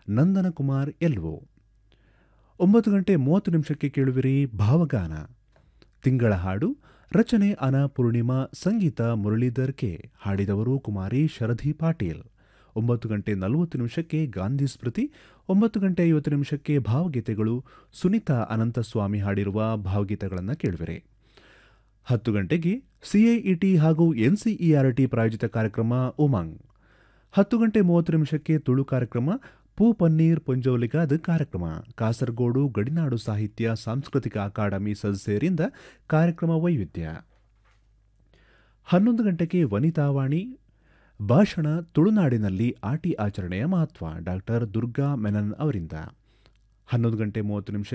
ನಂದನಕುಮಾರ್ ಎಲ್ವೋ ಒಂಬತ್ತು ಗಂಟೆ ಮೂವತ್ತು ನಿಮಿಷಕ್ಕೆ ಕೇಳುವಿರಿ ಭಾವಗಾನ ತಿಂಗಳ ಹಾಡು ರಚನೆ ಅನಾ ಪೂರ್ಣಿಮಾ ಸಂಗೀತ ಮುರಳೀಧರ್ ಕೆ ಹಾಡಿದವರು ಕುಮಾರಿ ಶರಧಿ ಪಾಟೀಲ್ ಒಂಬತ್ತು ಗಂಟೆ ನಲವತ್ತು ನಿಮಿಷಕ್ಕೆ ಗಾಂಧಿ ಸ್ಮೃತಿ ಒಂಬತ್ತು ಗಂಟೆ ಐವತ್ತು ನಿಮಿಷಕ್ಕೆ ಭಾವಗೀತೆಗಳು ಸುನೀತಾ ಅನಂತಸ್ವಾಮಿ ಹಾಡಿರುವ ಭಾವಗೀತೆಗಳನ್ನು ಕೇಳುವಿರಿ ಹತ್ತು ಗಂಟೆಗೆ ಸಿಐಇಟಿ ಹಾಗೂ ಎನ್ಸಿಇಆರ್ಟಿ ಪ್ರಾಯೋಜಿತ ಕಾರ್ಯಕ್ರಮ ಉಮಂಗ್ ಹತ್ತು ಗಂಟೆ ಮೂವತ್ತು ನಿಮಿಷಕ್ಕೆ ತುಳು ಕಾರ್ಯಕ್ರಮ ಪೂ ಪನ್ನೀರ್ ಪುಂಜೋಲಿಗಾದ ಕಾರ್ಯಕ್ರಮ ಕಾಸರಗೋಡು ಗಡಿನಾಡು ಸಾಹಿತ್ಯ ಸಾಂಸ್ಕೃತಿಕ ಅಕಾಡೆಮಿ ಸದಸ್ಯರಿಂದ ಕಾರ್ಯಕ್ರಮ ವೈವಿಧ್ಯ ಹನ್ನೊಂದು ಗಂಟೆಗೆ ವನಿತಾವಾಣಿ ಭಾಷಣ ತುಳುನಾಡಿನಲ್ಲಿ ಆಟಿ ಆಚರಣೆಯ ಮಹತ್ವ ಡಾಕ್ಟರ್ ದುರ್ಗಾ ಮೆನನ್ ಅವರಿಂದ ಹನ್ನೊಂದು ಗಂಟೆ ಮೂವತ್ತು ನಿಮಿಷ